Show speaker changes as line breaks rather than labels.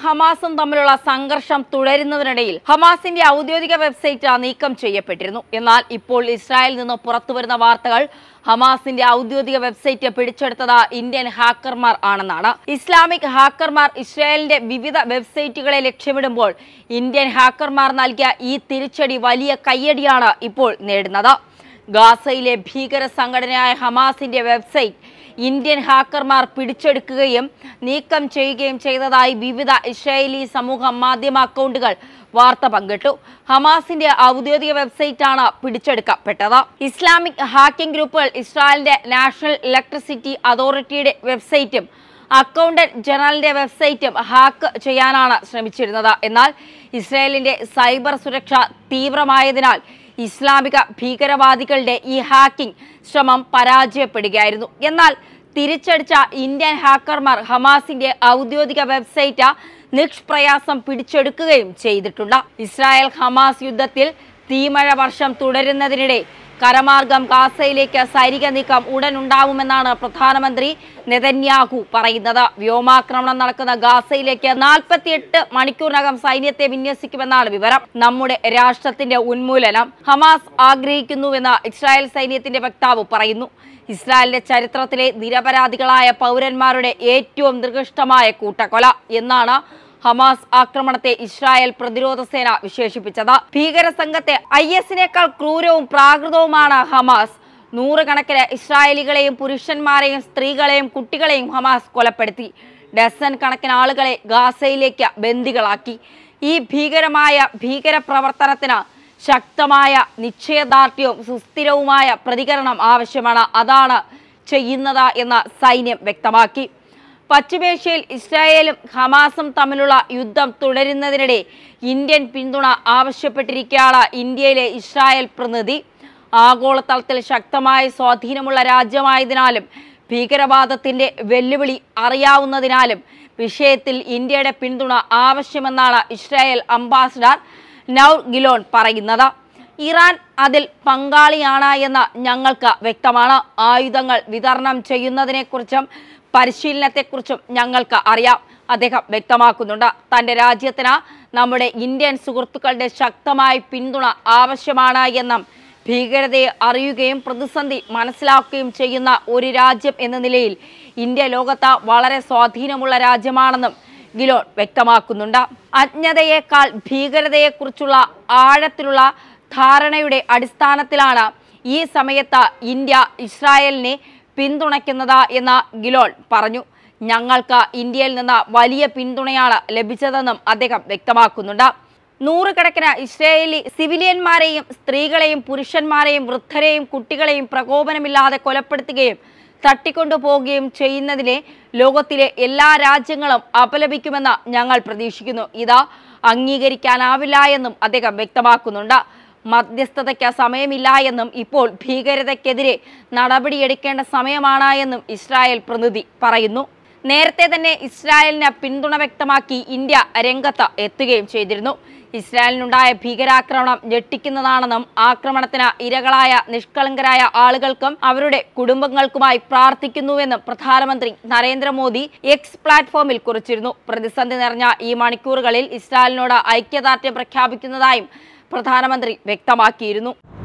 ഹമാസും തമ്മിലുള്ള സംഘർഷം തുടരുന്നതിനിടയിൽ ഹമാസിന്റെ ഔദ്യോഗിക വെബ്സൈറ്റ് നീക്കം ചെയ്യപ്പെട്ടിരുന്നു എന്നാൽ ഇപ്പോൾ ഇസ്രായേലിൽ നിന്ന് പുറത്തുവരുന്ന വാർത്തകൾ ഹമാസിന്റെ ഔദ്യോഗിക വെബ്സൈറ്റ് പിടിച്ചെടുത്തത് ഇന്ത്യൻ ഹാക്കർമാർ ആണെന്നാണ് ഇസ്ലാമിക് ഹാക്കർമാർ ഇസ്രായേലിന്റെ വിവിധ വെബ്സൈറ്റുകളെ ലക്ഷ്യമിടുമ്പോൾ ഇന്ത്യൻ ഹാക്കർമാർ നൽകിയ ഈ തിരിച്ചടി വലിയ കയ്യടിയാണ് ഇപ്പോൾ നേടുന്നത് ഗാസയിലെ ഭീകര സംഘടനയായ ഹമാസിന്റെ വെബ്സൈറ്റ് ഇന്ത്യൻ ഹാക്കർമാർ പിടിച്ചെടുക്കുകയും നീക്കം ചെയ്യുകയും ചെയ്തതായി വിവിധ ഇസ്രായേലി സമൂഹ മാധ്യമ അക്കൗണ്ടുകൾ വാർത്ത പങ്കിട്ടു ഹമാസിന്റെ ഔദ്യോഗിക വെബ്സൈറ്റാണ് പിടിച്ചെടുക്കപ്പെട്ടത് ഇസ്ലാമിക് ഹാക്കിംഗ് ഗ്രൂപ്പുകൾ ഇസ്രായേലിന്റെ നാഷണൽ ഇലക്ട്രിസിറ്റി അതോറിറ്റിയുടെ വെബ്സൈറ്റും അക്കൗണ്ടന്റ് ജനറലിന്റെ വെബ്സൈറ്റും ഹാക്ക് ചെയ്യാനാണ് ശ്രമിച്ചിരുന്നത് എന്നാൽ ഇസ്രായേലിന്റെ സൈബർ സുരക്ഷ തീവ്രമായതിനാൽ ഇസ്ലാമിക ഭീകരവാദികളുടെ ഈ ഹാക്കിംഗ് ശ്രമം പരാജയപ്പെടുകയായിരുന്നു എന്നാൽ തിരിച്ചടിച്ച ഇന്ത്യൻ ഹാക്കർമാർ ഹമാസിന്റെ ഔദ്യോഗിക വെബ്സൈറ്റ് നിഷ്പ്രയാസം പിടിച്ചെടുക്കുകയും ചെയ്തിട്ടുണ്ട് ഇസ്രായേൽ ഹമാസ് യുദ്ധത്തിൽ തീമഴ വർഷം തുടരുന്നതിനിടെ കരമാർഗം ഗാസയിലേക്ക് സൈനിക നീക്കം ഉടൻ ഉണ്ടാവുമെന്നാണ് പ്രധാനമന്ത്രി നെതന്യാഹു പറയുന്നത് വ്യോമാക്രമണം നടക്കുന്ന ഗാസയിലേക്ക് നാൽപ്പത്തിയെട്ട് മണിക്കൂറിനകം സൈന്യത്തെ വിന്യസിക്കുമെന്നാണ് വിവരം നമ്മുടെ രാഷ്ട്രത്തിന്റെ ഉന്മൂലനം ഹമാസ് ആഗ്രഹിക്കുന്നുവെന്ന് ഇസ്രായേൽ സൈന്യത്തിന്റെ വക്താവ് പറയുന്നു ഇസ്രായേലിന്റെ ചരിത്രത്തിലെ നിരപരാധികളായ പൗരന്മാരുടെ ഏറ്റവും നികൃഷ്ടമായ കൂട്ടക്കൊല എന്നാണ് ഹമാസ് ആക്രമണത്തെ ഇസ്രായേൽ പ്രതിരോധ സേന വിശേഷിപ്പിച്ചത് ഭീകര സംഘത്തെ ഐ എസിനേക്കാൾ ക്രൂരവും പ്രാകൃതവുമാണ് ഹമാസ് നൂറുകണക്കിന് ഇസ്രായേലികളെയും പുരുഷന്മാരെയും സ്ത്രീകളെയും കുട്ടികളെയും ഹമാസ് കൊലപ്പെടുത്തി ഡസൻ കണക്കിന് ആളുകളെ ഗാസയിലേക്ക് ബന്ദികളാക്കി ഈ ഭീകരമായ ഭീകര പ്രവർത്തനത്തിന് ശക്തമായ നിശ്ചയദാർഢ്യവും സുസ്ഥിരവുമായ പ്രതികരണം ആവശ്യമാണ് അതാണ് ചെയ്യുന്നത് എന്ന് സൈന്യം വ്യക്തമാക്കി പശ്ചിമേഷ്യയിൽ ഇസ്രായേലും ഹമാസും തമ്മിലുള്ള യുദ്ധം തുടരുന്നതിനിടെ ഇന്ത്യൻ പിന്തുണ ആവശ്യപ്പെട്ടിരിക്കുകയാണ് ഇന്ത്യയിലെ ഇസ്രായേൽ പ്രതിനിധി ആഗോളതലത്തിൽ ശക്തമായ സ്വാധീനമുള്ള രാജ്യമായതിനാലും ഭീകരവാദത്തിന്റെ വെല്ലുവിളി അറിയാവുന്നതിനാലും വിഷയത്തിൽ ഇന്ത്യയുടെ പിന്തുണ ആവശ്യമെന്നാണ് ഇസ്രായേൽ അംബാസിഡർ നൌർ ഗിലോൺ പറയുന്നത് ഇറാൻ അതിൽ പങ്കാളിയാണ് എന്ന് ഞങ്ങൾക്ക് വ്യക്തമാണ് ആയുധങ്ങൾ വിതരണം ചെയ്യുന്നതിനെക്കുറിച്ചും പരിശീലനത്തെക്കുറിച്ചും ഞങ്ങൾക്ക് അറിയാം അദ്ദേഹം വ്യക്തമാക്കുന്നുണ്ട് തന്റെ രാജ്യത്തിന് നമ്മുടെ ഇന്ത്യൻ സുഹൃത്തുക്കളുടെ ശക്തമായ പിന്തുണ ആവശ്യമാണ് എന്നും ഭീകരതയെ അറിയുകയും പ്രതിസന്ധി മനസ്സിലാക്കുകയും ചെയ്യുന്ന ഒരു രാജ്യം എന്ന നിലയിൽ ഇന്ത്യ ലോകത്ത് വളരെ സ്വാധീനമുള്ള രാജ്യമാണെന്നും ഗിലോൺ വ്യക്തമാക്കുന്നുണ്ട് അജ്ഞതയേക്കാൾ ഭീകരതയെക്കുറിച്ചുള്ള ആഴത്തിലുള്ള ധാരണയുടെ അടിസ്ഥാനത്തിലാണ് ഈ സമയത്ത് ഇന്ത്യ ഇസ്രായേലിനെ പിന്തുണയ്ക്കുന്നത് എന്ന് ഗിലോൺ പറഞ്ഞു ഞങ്ങൾക്ക് ഇന്ത്യയിൽ നിന്ന് വലിയ പിന്തുണയാണ് ലഭിച്ചതെന്നും അദ്ദേഹം വ്യക്തമാക്കുന്നുണ്ട് നൂറുകണക്കിന് ഇസ്രയേലി സിവിലിയന്മാരെയും സ്ത്രീകളെയും പുരുഷന്മാരെയും വൃദ്ധരെയും കുട്ടികളെയും പ്രകോപനമില്ലാതെ കൊലപ്പെടുത്തുകയും തട്ടിക്കൊണ്ടുപോവുകയും ചെയ്യുന്നതിനെ ലോകത്തിലെ എല്ലാ രാജ്യങ്ങളും അപലപിക്കുമെന്ന് ഞങ്ങൾ പ്രതീക്ഷിക്കുന്നു ഇത് അംഗീകരിക്കാനാവില്ല എന്നും അദ്ദേഹം വ്യക്തമാക്കുന്നുണ്ട് മധ്യസ്ഥതയ്ക്ക് സമയമില്ല എന്നും ഇപ്പോൾ ഭീകരതയ്ക്കെതിരെ നടപടിയെടുക്കേണ്ട സമയമാണ് എന്നും ഇസ്രായേൽ പ്രതിനിധി പറയുന്നു നേരത്തെ തന്നെ ഇസ്രായേലിന് പിന്തുണ വ്യക്തമാക്കി ഇന്ത്യ രംഗത്ത് എത്തുകയും ചെയ്തിരുന്നു ഇസ്രായേലിനുണ്ടായ ഭീകരാക്രമണം ഞെട്ടിക്കുന്നതാണെന്നും ആക്രമണത്തിന് ഇരകളായ നിഷ്കളങ്കരായ ആളുകൾക്കും അവരുടെ കുടുംബങ്ങൾക്കുമായി പ്രാർത്ഥിക്കുന്നുവെന്നും പ്രധാനമന്ത്രി നരേന്ദ്രമോദി എക്സ് പ്ലാറ്റ്ഫോമിൽ കുറിച്ചിരുന്നു പ്രതിസന്ധി നിറഞ്ഞ ഈ മണിക്കൂറുകളിൽ ഇസ്രായേലിനോട് ഐക്യദാർഢ്യം പ്രഖ്യാപിക്കുന്നതായും പ്രധാനമന്ത്രി വ്യക്തമാക്കിയിരുന്നു